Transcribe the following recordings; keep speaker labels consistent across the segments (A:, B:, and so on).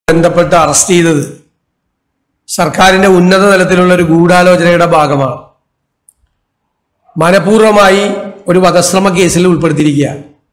A: ബന്ധപ്പെട്ട് അറസ്റ്റ് ചെയ്തത് സർക്കാരിന്റെ ഉന്നത തലത്തിലുള്ള ഒരു ഗൂഢാലോചനയുടെ ഭാഗമാണ് മനഃപൂർവ്വമായി ഒരു വധശ്രമ കേസിൽ ഉൾപ്പെടുത്തിയിരിക്കുക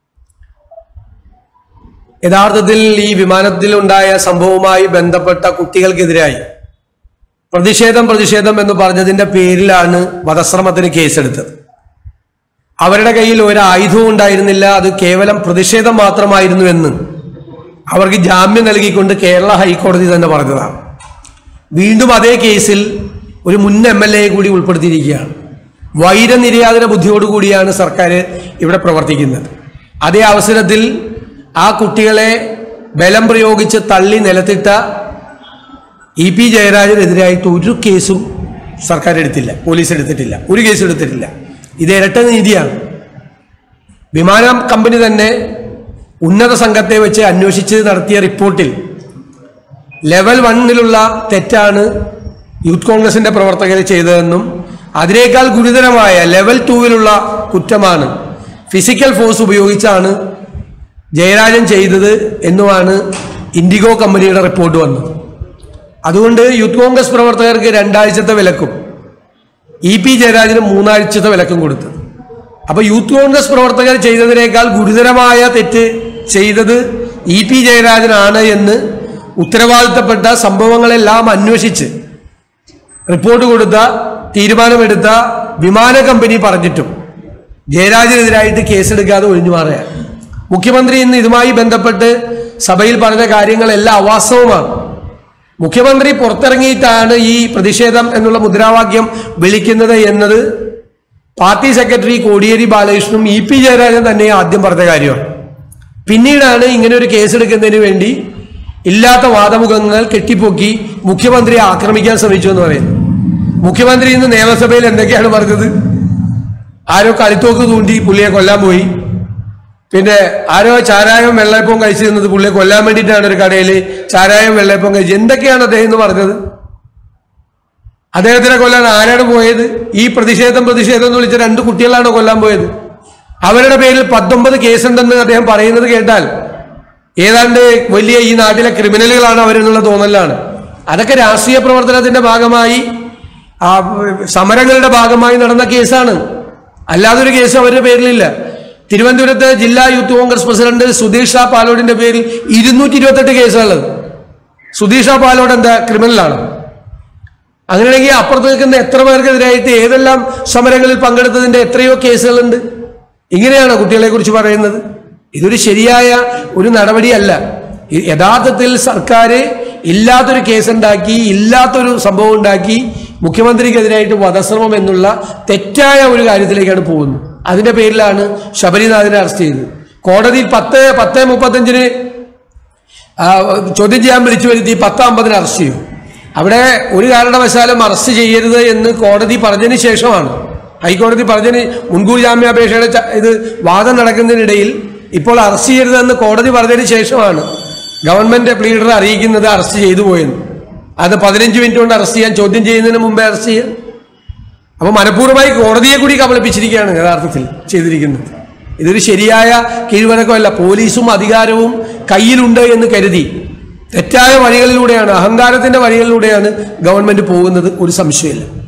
A: യഥാർത്ഥത്തിൽ ഈ വിമാനത്തിലുണ്ടായ സംഭവവുമായി ബന്ധപ്പെട്ട കുട്ടികൾക്കെതിരായി പ്രതിഷേധം പ്രതിഷേധം എന്ന് പറഞ്ഞതിന്റെ പേരിലാണ് വധശ്രമത്തിന് കേസെടുത്തത് അവരുടെ കയ്യിൽ ഒരു ആയുധവും ഉണ്ടായിരുന്നില്ല അത് കേവലം പ്രതിഷേധം മാത്രമായിരുന്നു എന്ന് അവർക്ക് ജാമ്യം നൽകിക്കൊണ്ട് കേരള ഹൈക്കോടതി തന്നെ പറഞ്ഞതാണ് വീണ്ടും അതേ കേസിൽ ഒരു മുൻ എം എൽ എ കൂടി ഉൾപ്പെടുത്തിയിരിക്കുകയാണ് വൈരനിര്യാതന ബുദ്ധിയോടുകൂടിയാണ് സർക്കാർ ഇവിടെ പ്രവർത്തിക്കുന്നത് അതേ അവസരത്തിൽ ആ കുട്ടികളെ ബലം പ്രയോഗിച്ച് തള്ളി നിലത്തിട്ട ഇ പി ജയരാജനെതിരായിട്ട് ഒരു കേസും സർക്കാർ എടുത്തില്ല പോലീസ് എടുത്തിട്ടില്ല ഒരു കേസ് എടുത്തിട്ടില്ല ഇത് ഇരട്ട നീതിയാണ് വിമാന കമ്പനി തന്നെ ഉന്നത സംഘത്തെ വെച്ച് അന്വേഷിച്ച് നടത്തിയ റിപ്പോർട്ടിൽ ലെവൽ വണ്ണിലുള്ള തെറ്റാണ് യൂത്ത് കോൺഗ്രസിന്റെ പ്രവർത്തകർ ചെയ്തതെന്നും അതിനേക്കാൾ ഗുരുതരമായ ലെവൽ ടൂവിലുള്ള കുറ്റമാണ് ഫിസിക്കൽ ഫോഴ്സ് ഉപയോഗിച്ചാണ് ജയരാജൻ ചെയ്തത് എന്നുമാണ് ഇൻഡിഗോ കമ്പനിയുടെ റിപ്പോർട്ട് വന്നത് അതുകൊണ്ട് യൂത്ത് കോൺഗ്രസ് പ്രവർത്തകർക്ക് രണ്ടാഴ്ചത്തെ വിലക്കും ഇ പി ജയരാജന് മൂന്നാഴ്ചത്തെ വിലക്കും കൊടുത്തത് അപ്പൊ യൂത്ത് കോൺഗ്രസ് പ്രവർത്തകർ ചെയ്തതിനേക്കാൾ ഗുരുതരമായ തെറ്റ് ചെയ്തത് ഇ പി ജയരാജനാണ് എന്ന് ഉത്തരവാദിത്തപ്പെട്ട സംഭവങ്ങളെല്ലാം അന്വേഷിച്ച് റിപ്പോർട്ട് കൊടുത്ത തീരുമാനമെടുത്ത വിമാന കമ്പനി പറഞ്ഞിട്ടും ജയരാജനെതിരായിട്ട് കേസെടുക്കാതെ ഒഴിഞ്ഞു മാറുകയാണ് മുഖ്യമന്ത്രി ഇന്ന് ഇതുമായി ബന്ധപ്പെട്ട് സഭയിൽ പറഞ്ഞ കാര്യങ്ങളെല്ലാം അവാസ്തവമാണ് മുഖ്യമന്ത്രി പുറത്തിറങ്ങിയിട്ടാണ് ഈ പ്രതിഷേധം എന്നുള്ള മുദ്രാവാക്യം വിളിക്കുന്നത് എന്നത് പാർട്ടി സെക്രട്ടറി കോടിയേരി ബാലകൃഷ്ണനും ഇ പി ജയരാജൻ തന്നെ ആദ്യം പറഞ്ഞ കാര്യമാണ് പിന്നീടാണ് ഇങ്ങനെ ഒരു കേസെടുക്കുന്നതിന് വേണ്ടി ഇല്ലാത്ത വാദമുഖങ്ങൾ കെട്ടിപ്പൊക്കി മുഖ്യമന്ത്രിയെ ആക്രമിക്കാൻ ശ്രമിച്ചു എന്ന് പറയുന്നു മുഖ്യമന്ത്രി ഇന്ന് നിയമസഭയിൽ എന്തൊക്കെയാണ് പറഞ്ഞത് ആരോ കളിത്തോക്ക് തൂണ്ടി പുള്ളിയെ കൊല്ലാൻ പോയി പിന്നെ ആരോ ചാരായവും വെള്ളയപ്പവും കഴിച്ചു തിന്നത് പുള്ളിയെ കൊല്ലാൻ വേണ്ടിയിട്ടാണ് ഒരു കടയിൽ ചാരായവും വെള്ളയപ്പവും കഴിച്ചു എന്തൊക്കെയാണ് അദ്ദേഹം എന്ന് പറഞ്ഞത് അദ്ദേഹത്തിനെ കൊല്ലാൻ ആരാണ് പോയത് ഈ പ്രതിഷേധം പ്രതിഷേധം എന്ന് വിളിച്ച രണ്ട് കുട്ടികളാണ് കൊല്ലാൻ പോയത് അവരുടെ പേരിൽ പത്തൊമ്പത് കേസുണ്ടെന്ന് അദ്ദേഹം പറയുന്നത് കേട്ടാൽ ഏതാണ്ട് വലിയ ഈ നാട്ടിലെ ക്രിമിനലുകളാണ് അവരെന്നുള്ള തോന്നലാണ് അതൊക്കെ രാഷ്ട്രീയ പ്രവർത്തനത്തിന്റെ ഭാഗമായി ആ സമരങ്ങളുടെ ഭാഗമായി നടന്ന കേസാണ് അല്ലാതൊരു കേസ് അവരുടെ പേരിലില്ല തിരുവനന്തപുരത്ത് ജില്ലാ youth Congress president Sudheesh Sha പാലോടിന്റെ പേരിൽ ഇരുന്നൂറ്റി ഇരുപത്തെട്ട് കേസുള്ളത് സുധീഷ് ഷാ പാലോട് എന്താ ക്രിമിനലാണ് അങ്ങനെയാണെങ്കിൽ അപ്പുറത്ത് നിൽക്കുന്ന എത്ര പേർക്കെതിരായിട്ട് ഏതെല്ലാം സമരങ്ങളിൽ പങ്കെടുത്തതിന്റെ എത്രയോ കേസുകളുണ്ട് ഇങ്ങനെയാണോ കുട്ടികളെ കുറിച്ച് പറയുന്നത് ഇതൊരു ശരിയായ ഒരു നടപടിയല്ല ഇ- യഥാർത്ഥത്തിൽ സർക്കാർ ഇല്ലാത്തൊരു കേസുണ്ടാക്കി ഇല്ലാത്തൊരു സംഭവം ഉണ്ടാക്കി മുഖ്യമന്ത്രിക്കെതിരായിട്ട് വധശ്രമം എന്നുള്ള തെറ്റായ ഒരു കാര്യത്തിലേക്കാണ് പോകുന്നത് അതിന്റെ പേരിലാണ് ശബരിനാഥിനെ അറസ്റ്റ് ചെയ്തത് കോടതി പത്ത് പത്ത് മുപ്പത്തഞ്ചിന് ആ, ചോദ്യം ചെയ്യാൻ വിളിച്ചു വരുത്തി പത്ത് അമ്പതിന് അറസ്റ്റ് ചെയ്യും അവിടെ ഒരു കാരണവശാലും അറസ്റ്റ് ചെയ്യരുത് എന്ന് കോടതി പറഞ്ഞതിന് ശേഷമാണ് ഹൈക്കോടതി പറഞ്ഞതിന് മുൻകൂർ ജാമ്യാപേക്ഷയുടെ ച- ഇത് വാദം നടക്കുന്നതിനിടയിൽ ഇപ്പോൾ അറസ്റ്റ് ചെയ്യരുതെന്ന് കോടതി പറഞ്ഞതിന് ശേഷമാണ് ഗവൺമെന്റ് പ്ലീഡറെ അറിയിക്കുന്നത് അറസ്റ്റ് ചെയ്തു പോയെന്ന് അത് പതിനഞ്ച് മിനിറ്റ് കൊണ്ട് അറസ്റ്റ് ചെയ്യാൻ ചോദ്യം ചെയ്യുന്നതിന് മുമ്പേ അറസ്റ്റ് ചെയ്യാൻ അപ്പൊ മനഃപൂർവ്വമായി കോടതിയെ കൂടി കബളിപ്പിച്ചിരിക്കുകയാണ് യഥാർത്ഥത്തിൽ ചെയ്തിരിക്കുന്നത് ഇതൊരു ശരിയായ കീഴ്വഴക്കമല്ല പോലീസും അധികാരവും കയ്യിലുണ്ട് എന്ന് കരുതി തെറ്റായ വഴികളിലൂടെയാണ് അഹങ്കാരത്തിന്റെ വഴികളിലൂടെയാണ് ഗവൺമെന്റ് പോകുന്നത് ഒരു സംശയമില്ല